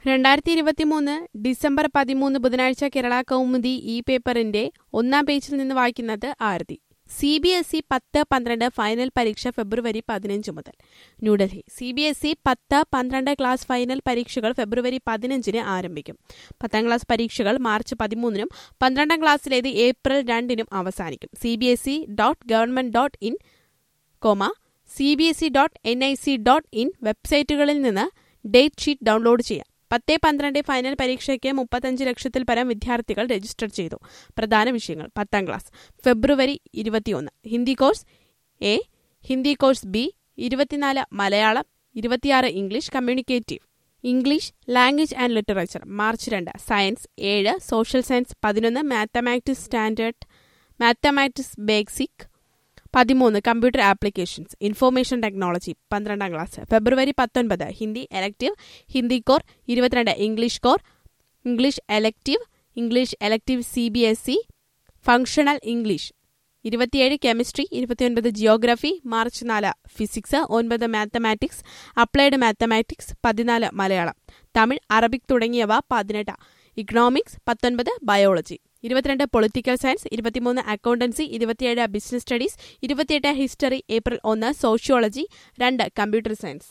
രണ്ടായിരത്തി ഇരുപത്തിമൂന്ന് ഡിസംബർ പതിമൂന്ന് ബുധനാഴ്ച കേരള കൗമുദി ഈ പേപ്പറിന്റെ ഒന്നാം പേജിൽ നിന്ന് വായിക്കുന്നത് Aarathi C B S E പത്ത് പന്ത്രണ്ട് ഫൈനൽ പരീക്ഷ ഫെബ്രുവരി പതിനഞ്ച് മുതൽ New Delhi C B S E പത്ത് പന്ത്രണ്ട് ക്ലാസ് ഫൈനൽ പരീക്ഷകൾ ഫെബ്രുവരി പതിനഞ്ചിന് ആരംഭിക്കും പത്താം ക്ലാസ് പരീക്ഷകൾ മാർച്ച് പതിമൂന്നിനും പന്ത്രണ്ടാം ക്ലാസ്സിലേത് ഏപ്രിൽ രണ്ടിനും അവസാനിക്കും C B S E dot government dot in comma C B S E dot N I C dot in വെബ്സൈറ്റുകളിൽ നിന്ന് ഡേറ്റ് ഷീറ്റ് ഡൗൺലോഡ് ചെയ്യാം പത്ത് പന്ത്രണ്ട് ഫൈനൽ പരീക്ഷയ്ക്ക് മുപ്പത്തഞ്ച് ലക്ഷത്തിൽ പരം വിദ്യാർത്ഥികൾ രജിസ്റ്റർ ചെയ്തു പ്രധാന വിഷയങ്ങൾ പത്താം ക്ലാസ് ഫെബ്രുവരി ഇരുപത്തിയൊന്ന് Hindi course A Hindi course B ഇരുപത്തിനാല് മലയാളം ഇരുപത്തിയാറ് English communicative English language and literature മാർച്ച് രണ്ട് സയൻസ് ഏഴ് സോഷ്യൽ സയൻസ് പതിനൊന്ന് മാത്തമാറ്റിക്സ് സ്റ്റാൻഡേർഡ് മാത്തമാറ്റിക്സ് ബേസിക് പതിമൂന്ന് കമ്പ്യൂട്ടർ ആപ്ലിക്കേഷൻസ് ഇൻഫർമേഷൻ ടെക്നോളജി പന്ത്രണ്ടാം ക്ലാസ് ഫെബ്രുവരി പത്തൊൻപത് ഹിന്ദി എലക്റ്റീവ് ഹിന്ദി കോർ ഇരുപത്തിരണ്ട് English core English elective English elective C B S E functional English ഇരുപത്തിയേഴ് കെമിസ്ട്രി ഇരുപത്തിയൊൻപത് ജിയോഗ്രഫി മാർച്ച് നാല് ഫിസിക്സ് ഒൻപത് മാത്തമാറ്റിക്സ് അപ്ലൈഡ് മാത്തമാറ്റിക്സ് പതിനാല് മലയാളം തമിഴ് അറബിക് തുടങ്ങിയവ പതിനെട്ട് ഇക്കണോമിക്സ് പത്തൊൻപത് ബയോളജി ഇരുപത്തിരണ്ട് പൊളിറ്റിക്കൽ സയൻസ് ഇരുപത്തിമൂന്ന് അക്കൗണ്ടൻസി ഇരുപത്തിയേഴ് ബിസിനസ് സ്റ്റഡീസ് ഇരുപത്തിയെട്ട് ഹിസ്റ്ററി ഏപ്രിൽ ഒന്ന് സോഷ്യോളജി രണ്ട് കമ്പ്യൂട്ടർ സയൻസ്